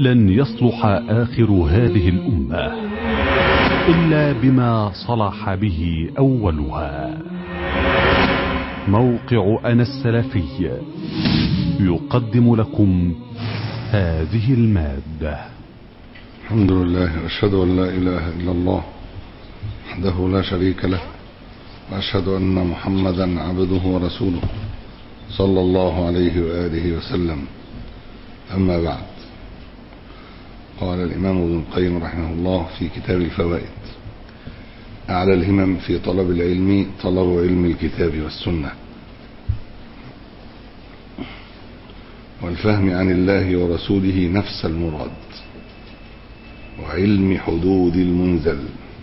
لن يصلح آخر هذه الأمة إلا بما صلح به أولها موقع أنا السلفي يقدم لكم هذه المادة الحمد لله واشهد ان لا اله الا الله وحده لا شريك له واشهد ان محمدا عبده ورسوله صلى الله عليه واله وسلم اما بعد قال الامام ابن القيم رحمه الله في كتاب الفوائد اعلى الهمم في طلب العلم طلب علم الكتاب والسنه والفهم عن الله ورسوله نفس المراد وعلم حدود المنزل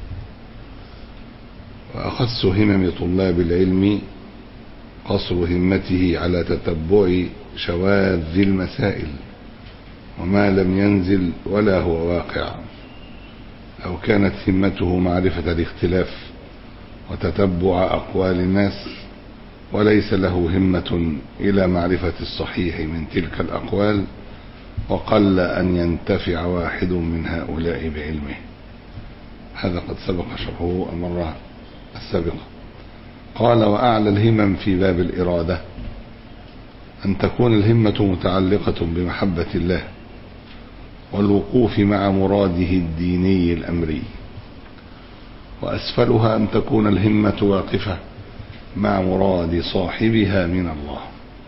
وأخص همم طلاب العلم قصر همته على تتبع شواذ المسائل وما لم ينزل ولا هو واقع أو كانت همته معرفة الاختلاف وتتبع أقوال الناس وليس له همة إلى معرفة الصحيح من تلك الأقوال وقل أن ينتفع واحد من هؤلاء بعلمه هذا قد سبق شرحه المرة السابقة قال وأعلى الهمم في باب الإرادة أن تكون الهمة متعلقة بمحبة الله والوقوف مع مراده الديني الأمري وأسفلها أن تكون الهمة واقفة مع مراد صاحبها من الله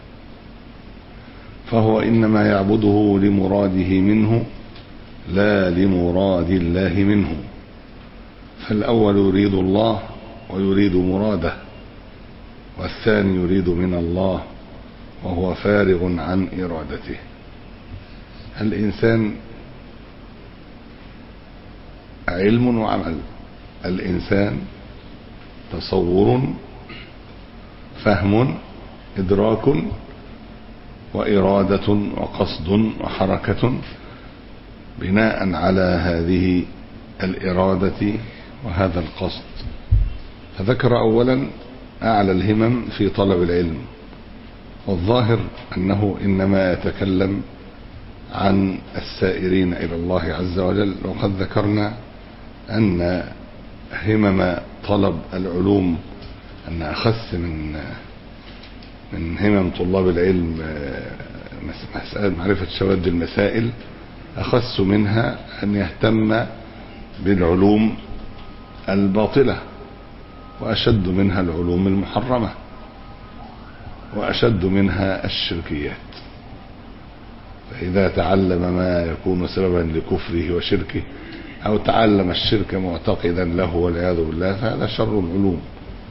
فهو إنما يعبده لمراده منه لا لمراد الله منه فالأول يريد الله ويريد مراده والثاني يريد من الله وهو فارغ عن إرادته الإنسان علم وعمل الإنسان تصور فهم إدراك وإرادة وقصد وحركة بناء على هذه الإرادة وهذا القصد فذكر أولا أعلى الهمم في طلب العلم والظاهر أنه إنما يتكلم عن السائرين إلى الله عز وجل وقد ذكرنا أن همم طلب العلوم أن أخس من من همم طلاب العلم مسألة معرفة شواذ المسائل أخس منها أن يهتم بالعلوم الباطلة وأشد منها العلوم المحرمة وأشد منها الشركيات فإذا تعلم ما يكون سببا لكفره وشركه أو تعلم الشرك معتقدا له والعياذ بالله فهذا شر العلوم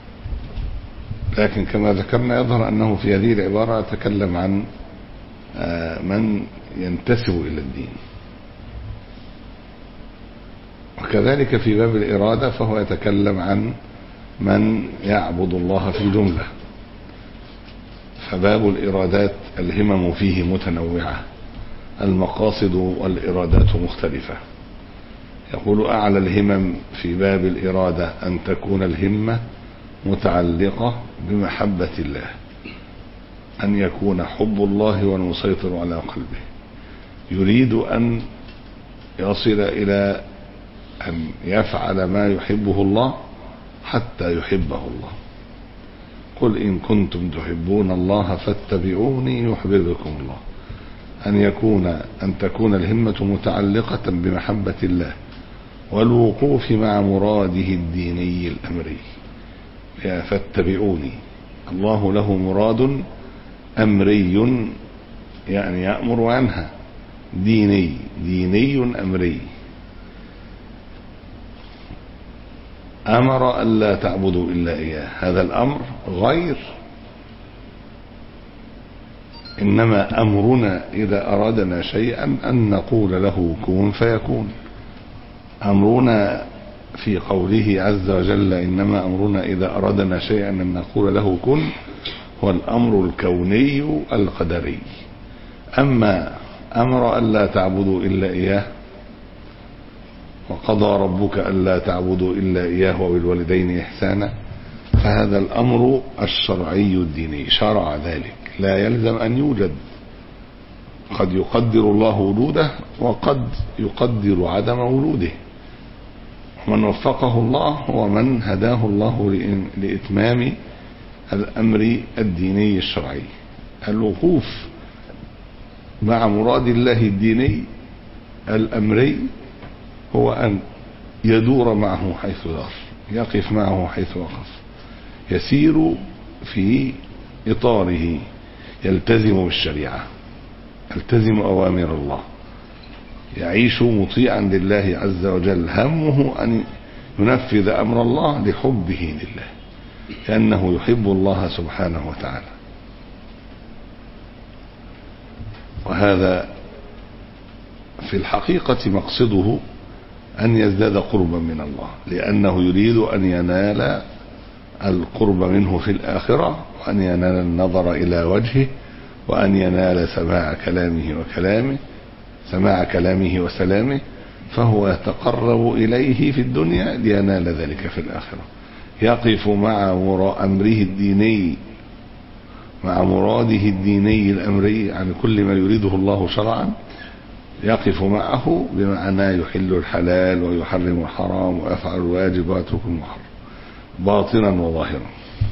لكن كما ذكرنا يظهر أنه في هذه العبارة يتكلم عن من ينتسب إلى الدين وكذلك في باب الإرادة فهو يتكلم عن من يعبد الله في الجملة فباب الإرادات الهمم فيه متنوعة المقاصد والإرادات مختلفة يقول أعلى الهمم في باب الإرادة أن تكون الهمة متعلقة بمحبة الله أن يكون حب الله والمسيطر على قلبه يريد أن يصل إلى أن يفعل ما يحبه الله حتى يحبه الله قل إن كنتم تحبون الله فاتبعوني يحببكم الله أن يكون أن تكون الهمة متعلقة بمحبة الله والوقوف مع مراده الديني الأمري فاتبعوني الله له مراد أمري يعني يأمر وينهى ديني ديني أمري أمر ألا تعبدوا إلا إياه هذا الأمر غير إنما أمرنا إذا أرادنا شيئا أن نقول له كون فيكون أمرنا في قوله عز وجل إنما أمرنا إذا أردنا شيئا أن نقول له كن هو الأمر الكوني القدري أما أمر ألا تعبدوا إلا إياه وقضى ربك ألا تعبدوا إلا إياه وبالوالدين إحسانا فهذا الأمر الشرعي الديني شرع ذلك لا يلزم أن يوجد قد يقدر الله وجوده وقد يقدر عدم وجوده ومن وفقه الله هو من هداه الله لإتمام الأمر الديني الشرعي الوقوف مع مراد الله الديني الأمري هو أن يدور معه حيث دار يقف معه حيث وقف يسير في إطاره يلتزم بالشريعة يلتزم أوامر الله يعيش مطيعا لله عز وجل همه أن ينفذ أمر الله لحبه لله لأنه يحب الله سبحانه وتعالى وهذا في الحقيقة مقصده أن يزداد قربا من الله لأنه يريد أن ينال القرب منه في الآخرة وأن ينال النظر إلى وجهه وأن ينال سماع كلامه وكلامه سماع كلامه وسلامه فهو يتقرب إليه في الدنيا لينال ذلك في الآخرة يقف مع أمره الديني مع مراده الديني الأمري عن كل ما يريده الله شرعا يقف معه بمعنى يحل الحلال ويحرم الحرام ويفعل الواجب ويترك المحرم باطنا وظاهرا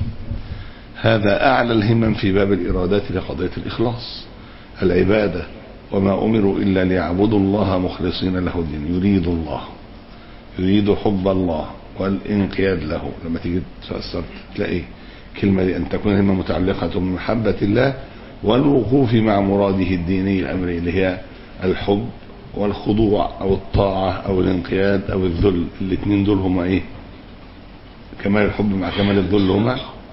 هذا أعلى الهمم في باب الإرادات لقضية الإخلاص العبادة وما أمروا إلا ليعبدوا الله مخلصين له الدين يريد الله يريد حب الله والانقياد له لما تيجي تفسر تلاقي كلمة دي أن تكون الهمة متعلقة بمحبة الله والوقوف مع مراده الديني الأمري اللي هي الحب والخضوع أو الطاعة أو الانقياد أو الذل الاثنين دول هما إيه كمال الحب مع كمال الذل هما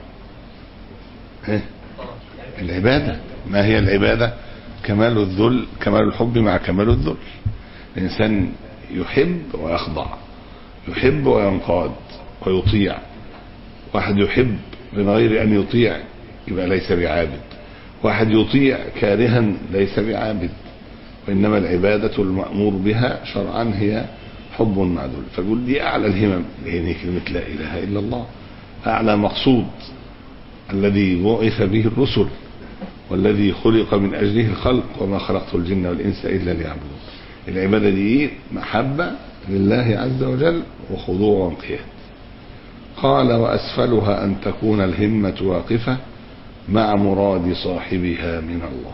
إيه؟ العبادة ما هي العبادة كمال الذل كمال الحب مع كمال الذل الإنسان يحب ويخضع يحب وينقاد ويطيع واحد يحب من غير أن يطيع يبقى ليس بعابد واحد يطيع كارها ليس بعابد وإنما العبادة المأمور بها شرعا هي حب مع ذل فقول دي أعلى الهمم هي كلمة لا إله إلا الله أعلى مقصود الذي بعث به الرسل والذي خلق من أجله الخلق وما خلقت الجن والإنس إلا ليعبدون العبادة دي محبة لله عز وجل وخضوع وانقياد قال وأسفلها أن تكون الهمة واقفة مع مراد صاحبها من الله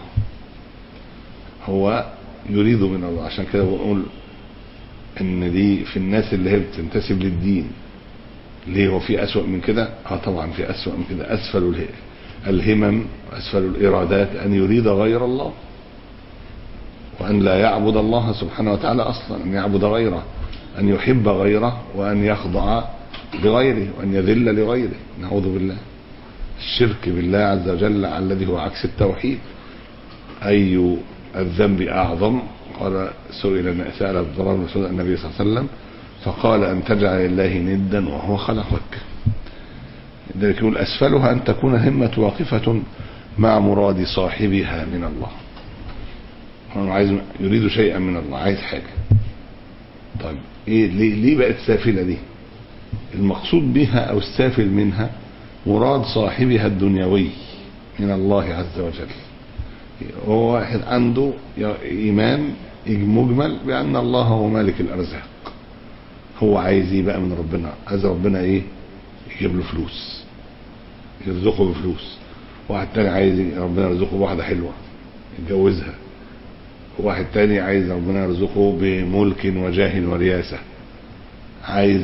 هو يريد من الله عشان كده بقول ان دي في الناس اللي هي بتنتسب للدين ليه هو في أسوأ من كده اه طبعا في أسوأ من كده أسفل الهمم وأسفل الإرادات أن يريد غير الله وأن لا يعبد الله سبحانه وتعالى أصلا أن يعبد غيره أن يحب غيره وأن يخضع لغيره وأن يذل لغيره نعوذ بالله الشرك بالله عز وجل الذي هو عكس التوحيد أي الذنب أعظم قال سئل سأل الضرار بن النبي صلى الله عليه وسلم فقال أن تجعل لله ندا وهو خلقك ذلك يقول أسفلها أن تكون همة واقفة مع مراد صاحبها من الله هو عايز يريد شيئا من الله عايز حاجة طيب ايه ليه, ليه بقت سافلة دي المقصود بها او السافل منها مراد صاحبها الدنيوي من الله عز وجل هو واحد عنده ايمان مجمل بان الله هو مالك الارزاق هو عايز ايه بقى من ربنا عايز ربنا ايه يجيب له فلوس يرزقه بفلوس واحد تاني عايز ربنا يرزقه بواحدة حلوة يتجوزها واحد تاني عايز ربنا يرزقه بملك وجاه ورياسة عايز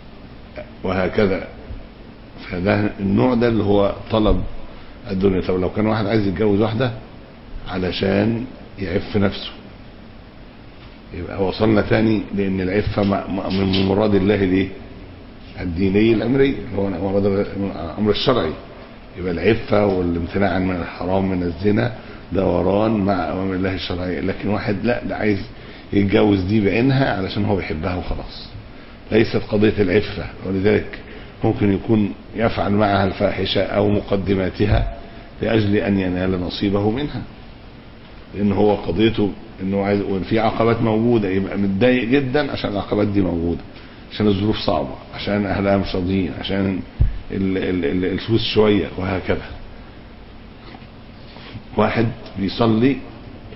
وهكذا فده النوع ده اللي هو طلب الدنيا طب لو كان واحد عايز يتجوز واحدة علشان يعف نفسه يبقى وصلنا تاني لان العفة من مراد الله ليه الديني الامري هو مراد الامر الشرعي يبقى العفة والامتناع من الحرام من الزنا دوران مع اوامر الله الشرعيه لكن واحد لا ده عايز يتجوز دي بعينها علشان هو بيحبها وخلاص ليست قضيه العفه ولذلك ممكن يكون يفعل معها الفاحشه او مقدماتها لاجل ان ينال نصيبه منها لان هو قضيته انه عايز وان في عقبات موجوده يبقى متضايق جدا عشان العقبات دي موجوده عشان الظروف صعبه عشان اهلها مش راضيين عشان الفلوس شويه وهكذا واحد بيصلي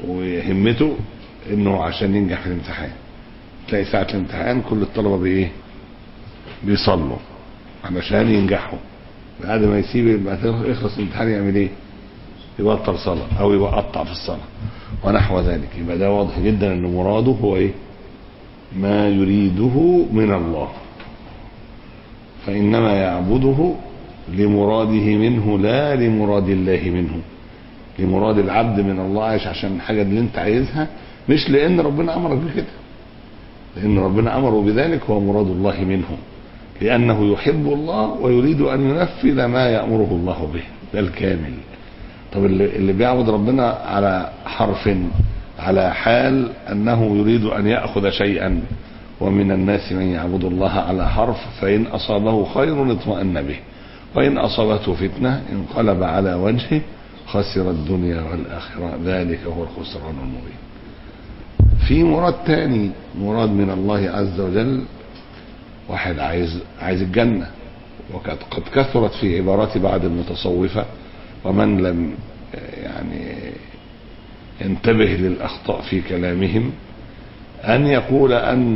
وهمته انه عشان ينجح في الامتحان تلاقي ساعة الامتحان كل الطلبة بايه بيصلوا علشان ينجحوا بعد ما يسيب بعد يخلص الامتحان يعمل ايه يبطل صلاة او يقطع في الصلاة ونحو ذلك يبقى ده واضح جدا ان مراده هو ايه ما يريده من الله فإنما يعبده لمراده منه لا لمراد الله منه لمراد العبد من الله عايش عشان الحاجة اللي انت عايزها مش لأن ربنا أمرك بكده لأن ربنا أمره بذلك هو مراد الله منه لأنه يحب الله ويريد أن ينفذ ما يأمره الله به ده الكامل طب اللي, اللي بيعبد ربنا على حرف على حال أنه يريد أن يأخذ شيئا ومن الناس من يعبد الله على حرف فإن أصابه خير اطمأن به وإن أصابته فتنة انقلب على وجهه خسر الدنيا والآخرة ذلك هو الخسران المبين في مراد تاني مراد من الله عز وجل واحد عايز عايز الجنة وقد قد كثرت في عبارات بعض المتصوفة ومن لم يعني ينتبه للأخطاء في كلامهم أن يقول أن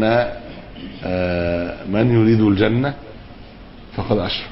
من يريد الجنة فقد أشرك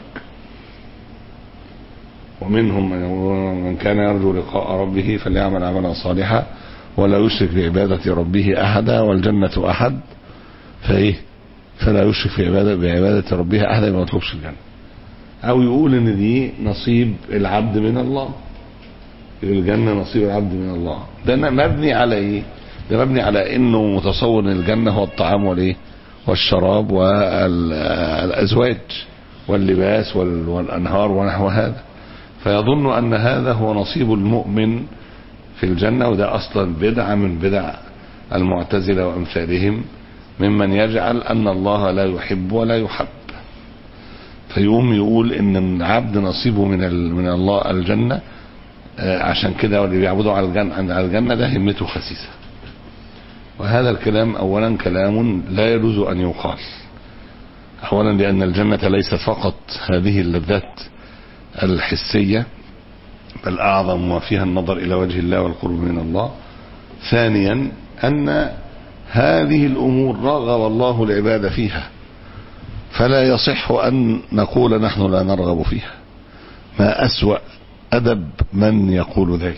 ومنهم من كان يرجو لقاء ربه فليعمل عملا صالحا ولا يشرك بعبادة ربه أحدا والجنة أحد فإيه فلا يشرك في عبادة بعبادة ربه أحدا ما يطلبش الجنة أو يقول إن دي نصيب العبد من الله الجنة نصيب العبد من الله ده مبني على إيه ده مبني على انه متصور ان الجنه هو الطعام والايه والشراب والازواج واللباس والانهار ونحو هذا فيظن ان هذا هو نصيب المؤمن في الجنه وده اصلا بدعه من بدع المعتزله وامثالهم ممن يجعل ان الله لا يحب ولا يحب فيقوم يقول ان العبد نصيبه من من الله الجنه عشان كده اللي بيعبدوا على الجنه على الجنه ده همته خسيسه وهذا الكلام اولا كلام لا يجوز ان يقال اولا لان الجنة ليست فقط هذه اللذات الحسية بل اعظم وفيها النظر الى وجه الله والقرب من الله ثانيا ان هذه الامور رغب الله العباد فيها فلا يصح ان نقول نحن لا نرغب فيها ما اسوأ ادب من يقول ذلك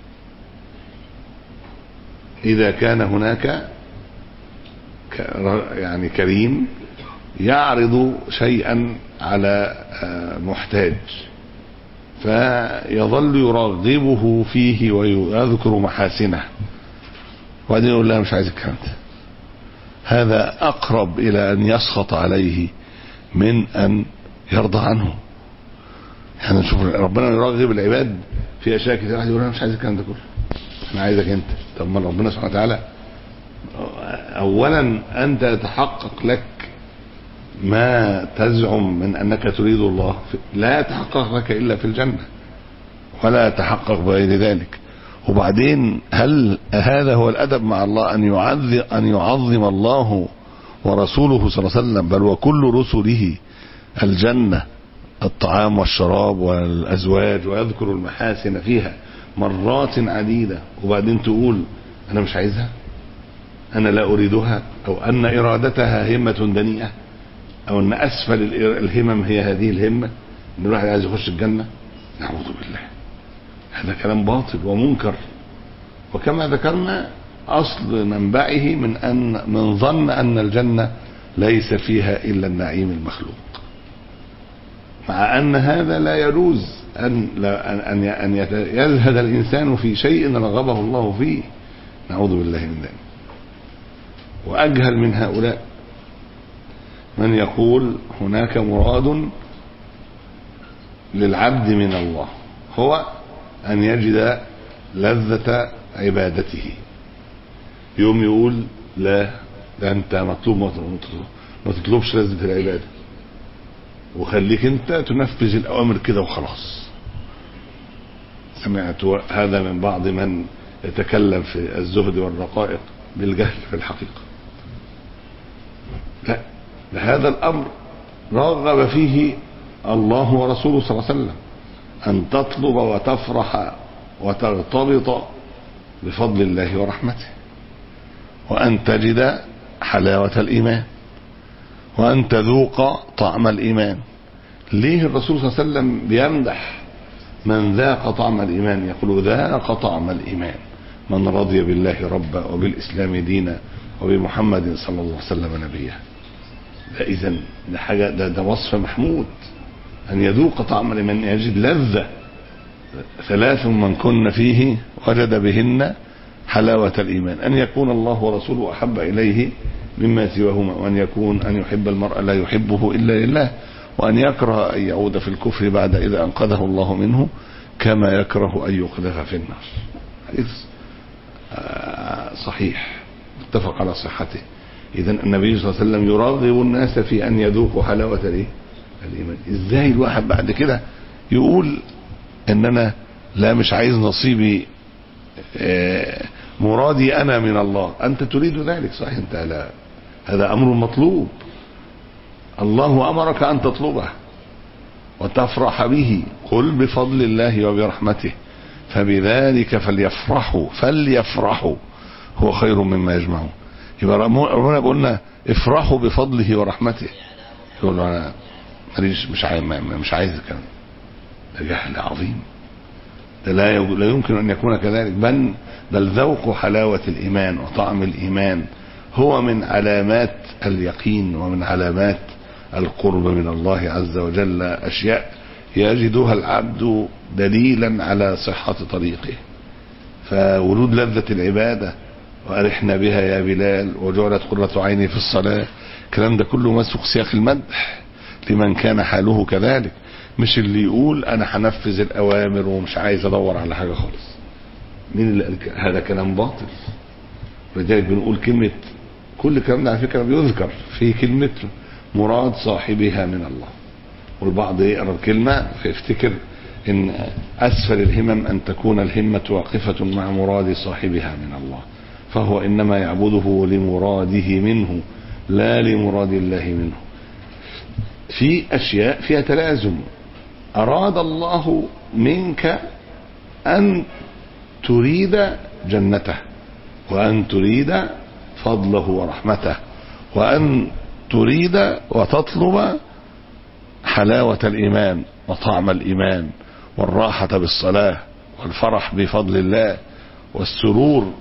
إذا كان هناك يعني كريم يعرض شيئا على محتاج فيظل يرغبه فيه ويذكر محاسنه وبعدين يقول لا مش عايز الكلام ده هذا أقرب إلى أن يسخط عليه من أن يرضى عنه يعني نشوف ربنا يرغب العباد في أشياء كتير واحد يقول أنا مش عايز الكلام ده كله انا عايزك انت طب ما ربنا سبحانه وتعالى اولا انت يتحقق لك ما تزعم من انك تريد الله لا يتحقق لك الا في الجنه ولا يتحقق بغير ذلك وبعدين هل هذا هو الادب مع الله ان يعظم ان يعظم الله ورسوله صلى الله عليه وسلم بل وكل رسله الجنه الطعام والشراب والازواج ويذكر المحاسن فيها مرات عديدة وبعدين تقول أنا مش عايزها أنا لا أريدها أو أن إرادتها همة دنيئة أو أن أسفل الهمم هي هذه الهمة أن الواحد عايز يخش الجنة نعوذ بالله هذا كلام باطل ومنكر وكما ذكرنا أصل منبعه من أن من ظن أن الجنة ليس فيها إلا النعيم المخلوق مع أن هذا لا يجوز أن لا أن أن يزهد الإنسان في شيء رغبه الله فيه نعوذ بالله من ذلك وأجهل من هؤلاء من يقول هناك مراد للعبد من الله هو أن يجد لذة عبادته يوم يقول لا ده أنت مطلوب ما تطلبش لذة العبادة وخليك أنت تنفذ الأوامر كده وخلاص سمعت هذا من بعض من يتكلم في الزهد والرقائق بالجهل في الحقيقة لا هذا الأمر رغب فيه الله ورسوله صلى الله عليه وسلم أن تطلب وتفرح وترتبط بفضل الله ورحمته وأن تجد حلاوة الإيمان وأن تذوق طعم الإيمان ليه الرسول صلى الله عليه وسلم بيمدح من ذاق طعم الإيمان يقول ذاق طعم الإيمان من رضي بالله ربا وبالإسلام دينا وبمحمد صلى الله عليه وسلم نبيا ده إذا ده حاجة ده, ده وصف محمود أن يذوق طعم الإيمان يجد لذة ثلاث من كن فيه وجد بهن حلاوة الإيمان أن يكون الله ورسوله أحب إليه مما سواهما وأن يكون أن يحب المرء لا يحبه إلا لله وأن يكره أن يعود في الكفر بعد إذا أنقذه الله منه كما يكره أن يقذف في النار حديث صحيح متفق على صحته إذا النبي صلى الله عليه وسلم يرغب الناس في أن يذوقوا حلاوة الإيه؟ الإيمان إزاي الواحد بعد كده يقول إن أنا لا مش عايز نصيبي مرادي أنا من الله أنت تريد ذلك صحيح أنت لا هذا أمر مطلوب الله أمرك أن تطلبه وتفرح به قل بفضل الله وبرحمته فبذلك فليفرحوا فليفرحوا هو خير مما يجمعون يبقى ربنا بيقولنا افرحوا بفضله ورحمته يقول انا ماليش مش عايز مش عايز الكلام ده جهل عظيم ده لا لا يمكن ان يكون كذلك بل بل ذوق حلاوه الايمان وطعم الايمان هو من علامات اليقين ومن علامات القرب من الله عز وجل اشياء يجدها العبد دليلا على صحه طريقه فولود لذه العباده وأرحنا بها يا بلال وجعلت قرة عيني في الصلاة الكلام ده كله مسوق سياق المدح لمن كان حاله كذلك مش اللي يقول أنا هنفذ الأوامر ومش عايز أدور على حاجة خالص مين اللي قال هذا كلام باطل ولذلك بنقول كلمة كل الكلام ده على فكرة بيذكر في كلمة مراد صاحبها من الله والبعض يقرا الكلمة فيفتكر ان اسفل الهمم ان تكون الهمة واقفة مع مراد صاحبها من الله فهو انما يعبده لمراده منه لا لمراد الله منه في اشياء فيها تلازم اراد الله منك ان تريد جنته وان تريد فضله ورحمته وان تريد وتطلب حلاوه الايمان وطعم الايمان والراحه بالصلاه والفرح بفضل الله والسرور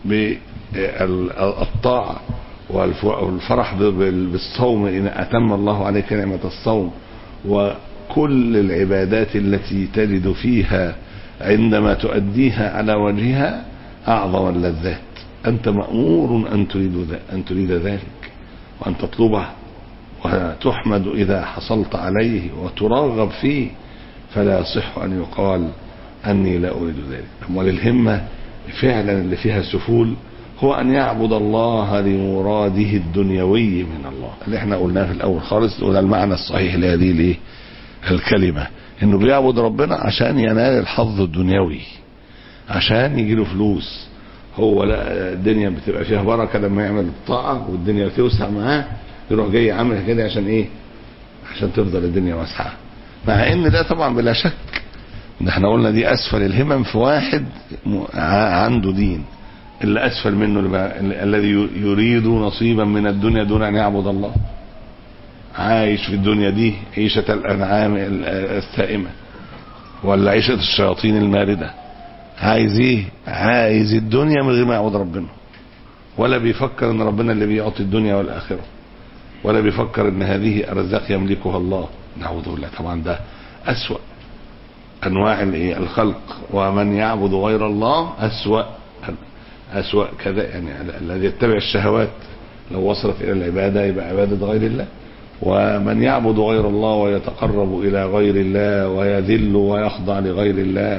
بالطاعة والفرح بالصوم إن أتم الله عليك نعمة الصوم وكل العبادات التي تجد فيها عندما تؤديها على وجهها أعظم اللذات أنت مأمور أن تريد أن تريد ذلك وأن تطلبه وتحمد إذا حصلت عليه وترغب فيه فلا يصح أن يقال أني لا أريد ذلك أموال الهمة فعلا اللي فيها سفول هو ان يعبد الله لمراده الدنيوي من الله اللي احنا قلناه في الاول خالص وده المعنى الصحيح لهذه الايه الكلمه انه بيعبد ربنا عشان ينال الحظ الدنيوي عشان يجي له فلوس هو لا الدنيا بتبقى فيها بركه لما يعمل الطاعه والدنيا توسع معاه يروح جاي عامل كده عشان ايه عشان تفضل الدنيا واسعه مع ان ده طبعا بلا شك ده احنا قلنا دي اسفل الهمم في واحد عنده دين اللي اسفل منه اللي الذي يريد نصيبا من الدنيا دون ان يعبد الله عايش في الدنيا دي عيشة الانعام السائمة ولا عيشة الشياطين الماردة عايز ايه عايز الدنيا من غير ما يعبد ربنا ولا بيفكر ان ربنا اللي بيعطي الدنيا والاخرة ولا بيفكر ان هذه ارزاق يملكها الله نعوذ بالله طبعا ده اسوأ انواع الخلق ومن يعبد غير الله اسوا اسوا كذا يعني الذي يتبع الشهوات لو وصلت الى العباده يبقى عباده غير الله ومن يعبد غير الله ويتقرب الى غير الله ويذل ويخضع لغير الله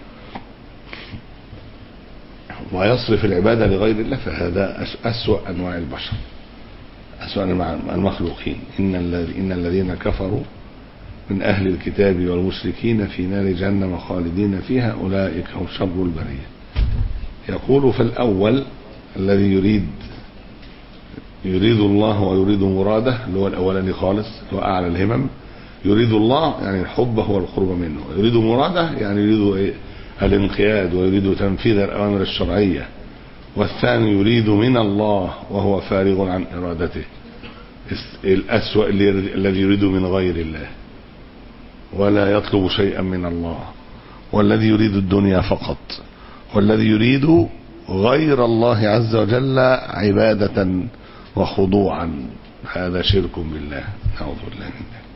ويصرف العباده لغير الله فهذا اسوا انواع البشر اسوا المخلوقين ان ان الذين كفروا من أهل الكتاب والمشركين في نار جهنم خالدين فيها أولئك هم شر البرية يقول فالأول الذي يريد يريد الله ويريد مراده اللي هو الأولاني خالص اللي هو أعلى الهمم يريد الله يعني الحب هو القرب منه يريد مراده يعني يريد إيه الانقياد ويريد تنفيذ الأوامر الشرعية والثاني يريد من الله وهو فارغ عن إرادته الأسوأ الذي يريد من غير الله ولا يطلب شيئا من الله والذي يريد الدنيا فقط والذي يريد غير الله عز وجل عبادة وخضوعا هذا شرك بالله نعوذ بالله من ذلك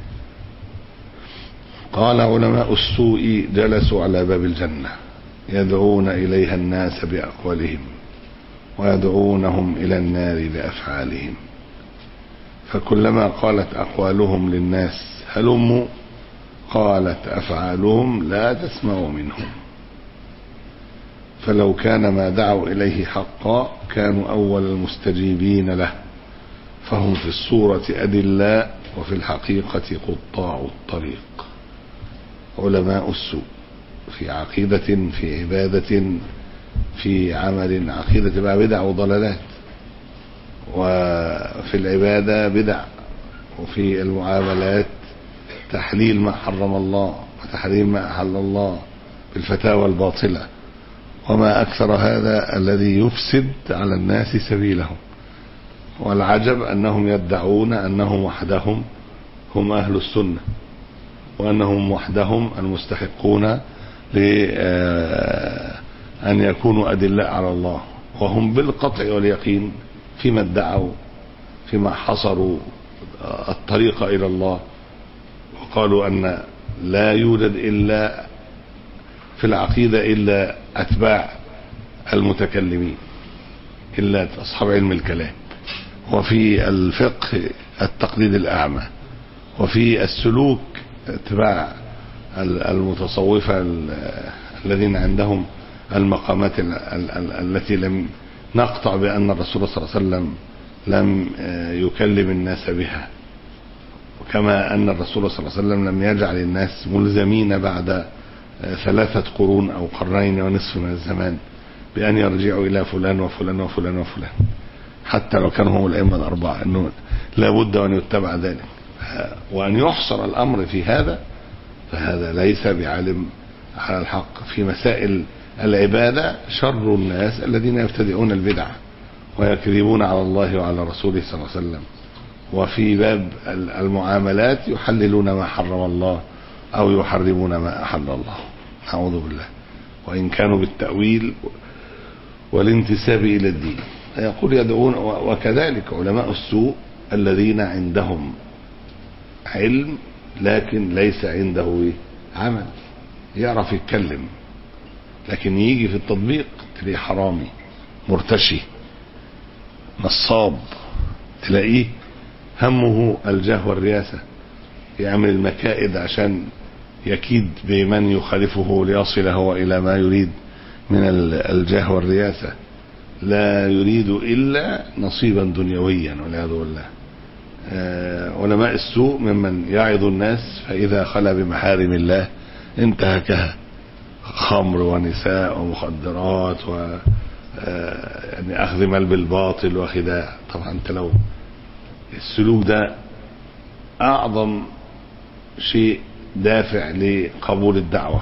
قال علماء السوء جلسوا على باب الجنة يدعون إليها الناس بأقوالهم ويدعونهم إلى النار بأفعالهم فكلما قالت أقوالهم للناس هلموا قالت أفعالهم لا تسمع منهم فلو كان ما دعوا إليه حقا كانوا أول المستجيبين له فهم في الصورة أدلاء وفي الحقيقة قطاع الطريق علماء السوء في عقيدة في عبادة في عمل عقيدة بقى بدع وضلالات وفي العبادة بدع وفي المعاملات تحليل ما حرم الله وتحريم ما أحل الله بالفتاوى الباطلة وما أكثر هذا الذي يفسد على الناس سبيلهم والعجب أنهم يدعون أنهم وحدهم هم أهل السنة وأنهم وحدهم المستحقون لأن يكونوا أدلاء على الله وهم بالقطع واليقين فيما ادعوا فيما حصروا الطريق إلى الله وقالوا أن لا يوجد إلا في العقيدة إلا أتباع المتكلمين إلا أصحاب علم الكلام وفي الفقه التقليد الأعمى وفي السلوك اتباع المتصوفة الذين عندهم المقامات التي لم نقطع بأن الرسول صلى الله عليه وسلم لم يكلم الناس بها وكما أن الرسول صلى الله عليه وسلم لم يجعل الناس ملزمين بعد ثلاثة قرون أو قرنين ونصف من الزمان بأن يرجعوا إلى فلان وفلان وفلان وفلان حتى لو كانوا هم الأئمة الأربعة أنه لا بد أن يتبع ذلك وأن يحصر الأمر في هذا فهذا ليس بعالم على الحق في مسائل العبادة شر الناس الذين يبتدئون البدع ويكذبون على الله وعلى رسوله صلى الله عليه وسلم وفي باب المعاملات يحللون ما حرم الله أو يحرمون ما أحل الله أعوذ بالله وإن كانوا بالتأويل والانتساب إلى الدين يقول يدعون وكذلك علماء السوء الذين عندهم علم لكن ليس عنده عمل يعرف يتكلم لكن يجي في التطبيق تلاقيه حرامي مرتشي نصاب تلاقيه همه الجاه والرياسة يعمل المكائد عشان يكيد بمن يخالفه ليصل هو إلى ما يريد من الجاه والرياسة لا يريد إلا نصيبا دنيويا والعياذ بالله علماء السوء ممن يعظ الناس فإذا خلا بمحارم الله انتهكها خمر ونساء ومخدرات و يعني أخذ مال بالباطل وخداع طبعا أنت لو السلوك ده أعظم شيء دافع لقبول الدعوة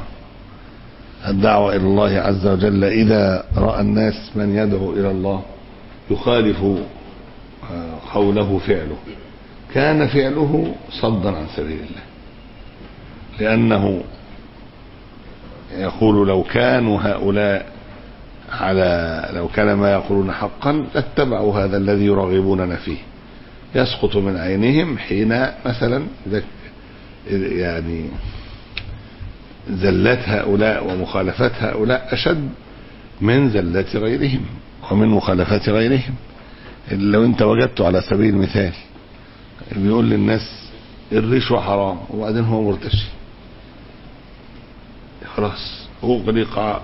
الدعوة إلى الله عز وجل إذا رأى الناس من يدعو إلى الله يخالف قوله فعله كان فعله صدا عن سبيل الله لأنه يقول لو كانوا هؤلاء على لو كان ما يقولون حقا لاتبعوا هذا الذي يرغبوننا فيه يسقط من عينهم حين مثلا يعني زلات هؤلاء ومخالفات هؤلاء أشد من زلات غيرهم ومن مخالفات غيرهم لو انت وجدته على سبيل المثال بيقول للناس الرشوة حرام وبعدين هو مرتشي خلاص أغلق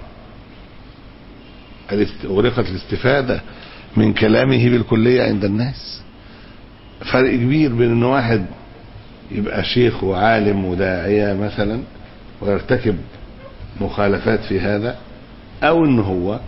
أغلقت الاستفادة من كلامه بالكلية عند الناس فرق كبير بين ان واحد يبقى شيخ وعالم وداعية مثلا ويرتكب مخالفات في هذا او ان هو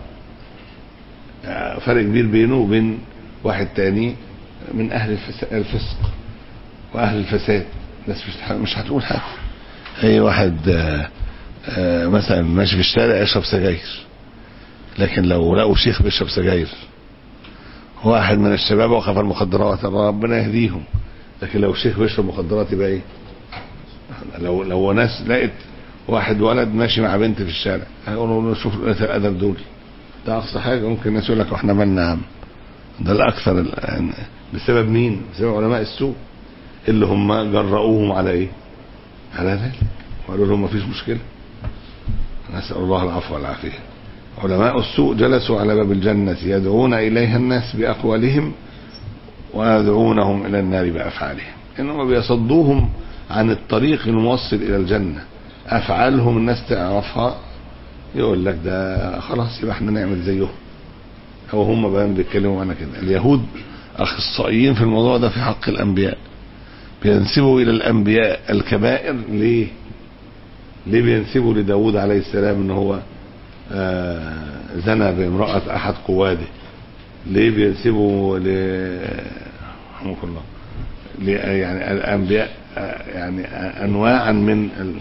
فرق كبير بينه وبين واحد تاني من اهل الفسق واهل الفساد الناس مش مش هتقول حاجه اي واحد آه، مثلا ماشي في الشارع يشرب سجاير لكن لو لقوا شيخ بيشرب سجاير واحد من الشباب وقف المخدرات ربنا يهديهم لكن لو شيخ بيشرب مخدرات يبقى ايه لو لو ناس لقيت واحد ولد ماشي مع بنت في الشارع هيقولوا له شوف قلة الادب دول ده اقصى حاجه ممكن الناس يقول لك احنا مالنا يا عم ده الاكثر ال- يعني بسبب مين؟ بسبب علماء السوء اللي هم جرؤوهم على ايه؟ على ذلك وقالوا لهم مفيش مشكله نسال الله العفو والعافيه علماء السوء جلسوا على باب الجنه يدعون اليها الناس باقوالهم ويدعونهم الى النار بافعالهم انهم بيصدوهم عن الطريق الموصل الى الجنه افعالهم الناس تعرفها يقول لك ده خلاص يبقى احنا نعمل زيهم او هم بقى بيتكلموا معانا كده اليهود اخصائيين في الموضوع ده في حق الانبياء بينسبوا الى الانبياء الكبائر ليه ليه بينسبوا لداود عليه السلام ان هو آه زنى بامرأة احد قواده ليه بينسبوا ل رحمه الله ل- يعني الانبياء آه، يعني آه، انواعا من ال...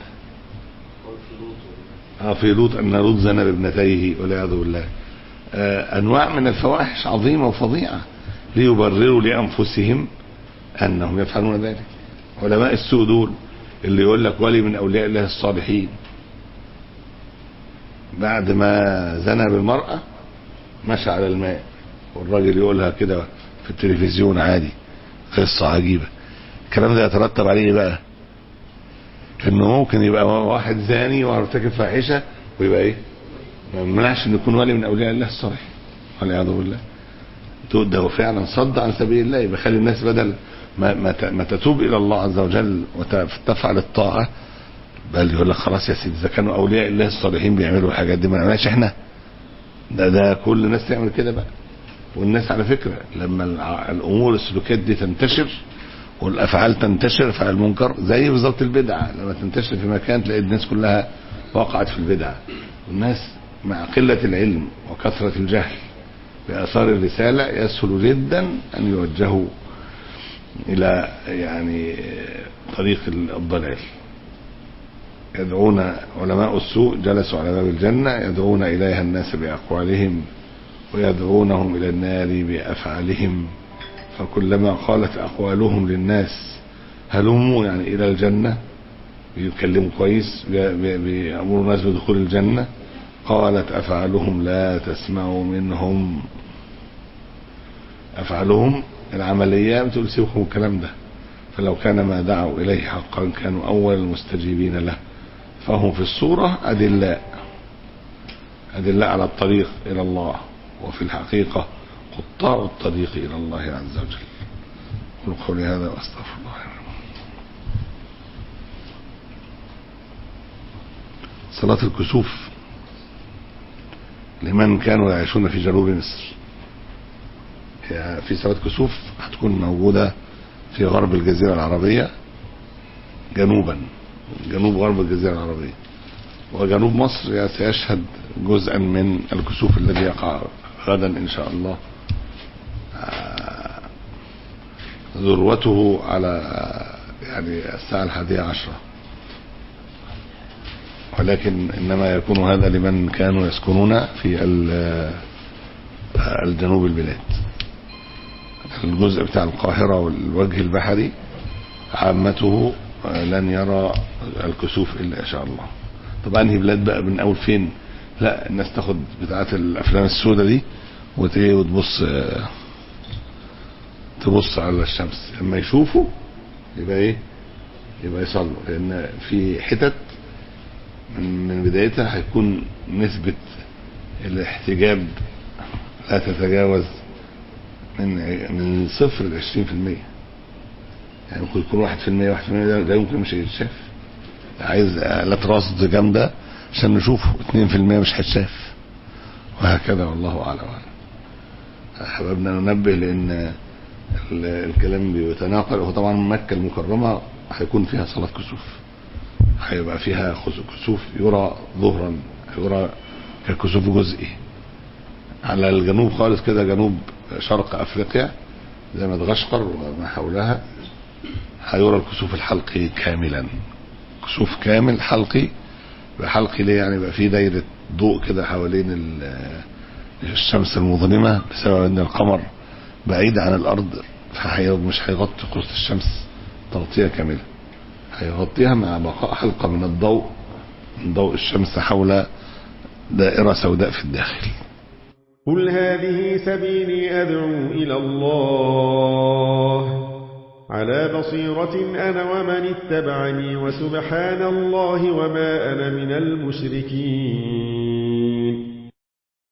اه في لوط ان لوط زنى بابنتيه والعياذ بالله آه، انواع من الفواحش عظيمه وفظيعه ليبرروا لانفسهم انهم يفعلون ذلك علماء السوء دول اللي يقول لك ولي من اولياء الله الصالحين بعد ما زنى بالمراه مشى على الماء والراجل يقولها كده في التلفزيون عادي قصه عجيبه الكلام ده يترتب عليه إيه بقى انه ممكن يبقى واحد زاني وارتكب فاحشه ويبقى ايه ما يمنعش انه يكون ولي من اولياء الله الصالحين والعياذ بالله تقول ده هو فعلا صد عن سبيل الله يبقى خلي الناس بدل ما ما ت- ما تتوب الى الله عز وجل وتفعل الطاعه بل يقول لك خلاص يا سيدي اذا كانوا اولياء الله الصالحين بيعملوا الحاجات دي ما نعملهاش احنا ده ده كل الناس تعمل كده بقى والناس على فكره لما الع- الامور السلوكيات دي تنتشر والافعال تنتشر افعال المنكر زي بالظبط البدعه لما تنتشر في مكان تلاقي الناس كلها وقعت في البدعه والناس مع قله العلم وكثره الجهل باثار الرساله يسهل جدا ان يوجهوا الى يعني طريق الضلال يدعون علماء السوء جلسوا على باب الجنه يدعون اليها الناس باقوالهم ويدعونهم الى النار بافعالهم فكلما قالت أقوالهم للناس هلموا يعني إلى الجنة بيتكلموا كويس بي- بي- بيأمروا الناس بدخول الجنة قالت أفعالهم لا تسمعوا منهم أفعالهم العملية بتقول سيبكم من الكلام ده فلو كان ما دعوا إليه حقا كانوا أول المستجيبين له فهم في الصورة أدلاء أدلاء على الطريق إلى الله وفي الحقيقة قطاع الطريق إلى الله عز وجل قل قولي هذا وأستغفر الله لي ولكم. صلاة الكسوف لمن كانوا يعيشون في جنوب مصر هي في صلاة كسوف هتكون موجودة في غرب الجزيرة العربية جنوبا جنوب غرب الجزيرة العربية وجنوب مصر سيشهد جزءا من الكسوف الذي يقع غدا إن شاء الله آه، ذروته على آه، يعني الساعة الحادية عشرة ولكن إنما يكون هذا لمن كانوا يسكنون في ال- آه، الجنوب البلاد الجزء بتاع القاهرة والوجه البحري عامته آه، لن يرى الكسوف إلا إن شاء الله طب انهي بلاد بقى من اول فين لا الناس تاخد بتاعت الافلام السوداء دي وت- إيه وتبص آه، تبص على الشمس لما يشوفوا يبقى ايه يبقى يصلوا لان في حتت من من بدايتها هيكون نسبة الاحتجاب لا تتجاوز من من صفر ل 20% يعني ممكن يكون 1% 1% ده, ده يمكن مش هيتشاف عايز آلات رصد جامدة عشان نشوفه 2% مش هيتشاف وهكذا والله أعلم حببنا ننبه لأن ال- الكلام بيتناقل وهو طبعا مكة المكرمة هيكون فيها صلاة كسوف هيبقى فيها خس- كسوف يرى ظهرا يرى ككسوف جزئي على الجنوب خالص كده جنوب شرق افريقيا زي مدغشقر وما حولها هيرى الكسوف الحلقي كاملا كسوف كامل حلقي بحلق ليه يعني يبقى في دايرة ضوء كده حوالين ال- الشمس المظلمة بسبب ان القمر بعيد عن الارض فمش هيغطي قرص الشمس تغطية كاملة هيغطيها مع بقاء حلقة من الضوء من ضوء الشمس حول دائرة سوداء في الداخل قل هذه سبيلي أدعو إلى الله على بصيرة أنا ومن اتبعني وسبحان الله وما أنا من المشركين